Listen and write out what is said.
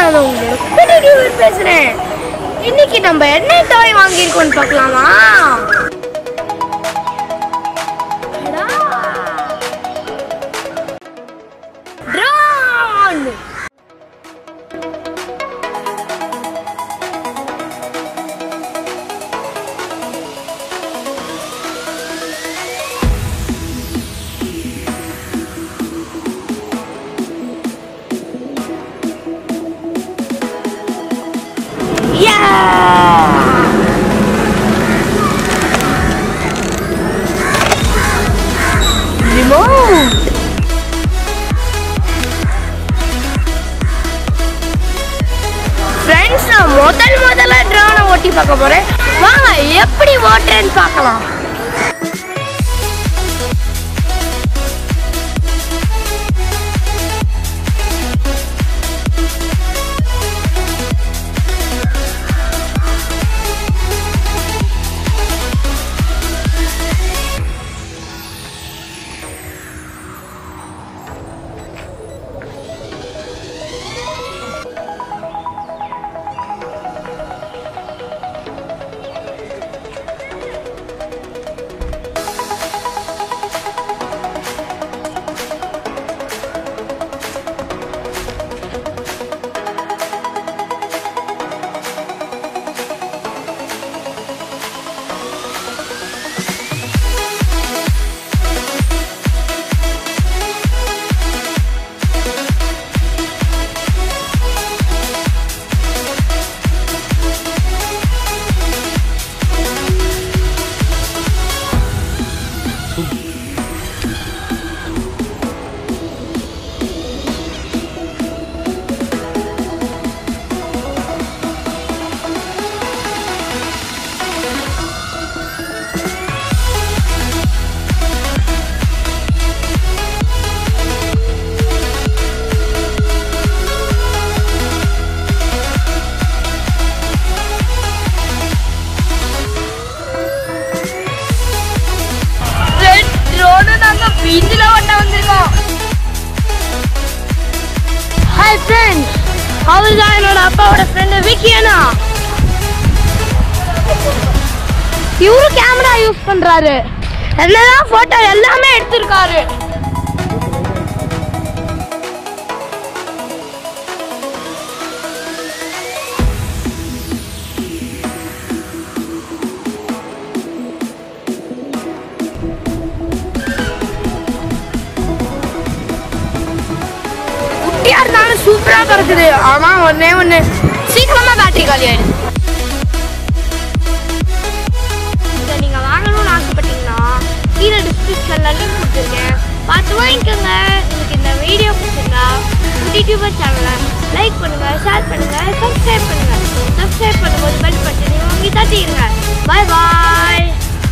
நான் தான் உங்களோட குட்டி டியூவர் பேசுறேன் இன்னைக்கு நம்ம என்ன டாய் வாங்கியிருக்கோம்னு பார்க்கலாமா அடா. Drone! Yeah! Remote! ஃப்ரெண்ட்ஸ் நான் முதல் முதல்ல ட்ரோனை ஓட்டி பார்க்க போறேன் வாங்க எப்படி ஓட்டுறேன்னு பார்க்கலாம் ட்ரோனு நாங்க வீட்டுல ஓட்ட வந்திருக்கோம் ஹாய் ஃப்ரெண்ட்ஸ் அவர் தான் என்னோட அப்பாவோட ஃப்ரெண்டு விக்கியனா இவரு கேமரா யூஸ் பண்றாரு என்னதான் போட்டோ எல்லாமே எடுத்திருக்காரு குட்டியா இருந்தாலும் சூப்பரா பறக்குது ஆனா ஒன்னே ஒண்ணு சீக்கிரமா பேட்டரி காலி ஆயிடுது இதை நீங்க வாங்கணும்னு ஆசைப்பட்டீங்கன்னா கீழே டிஸ்கிரிப்ஷன்ல லிங்க் கொடுத்துருக்கேன் பார்த்து வாங்கிக்கோங்க உங்களுக்கு இந்த வீடியோ பிடிச்சிருந்தா யூடியூபர் சேனலை லைக் பண்ணுங்க ஷேர் பண்ணுங்க சப்ஸ்கிரைப் பண்ணுங்க சப்ஸ்கிரைப் பண்ணும்போது பெல் பட்டனை வாங்கி தட்டிடுங்க பாய் பாய்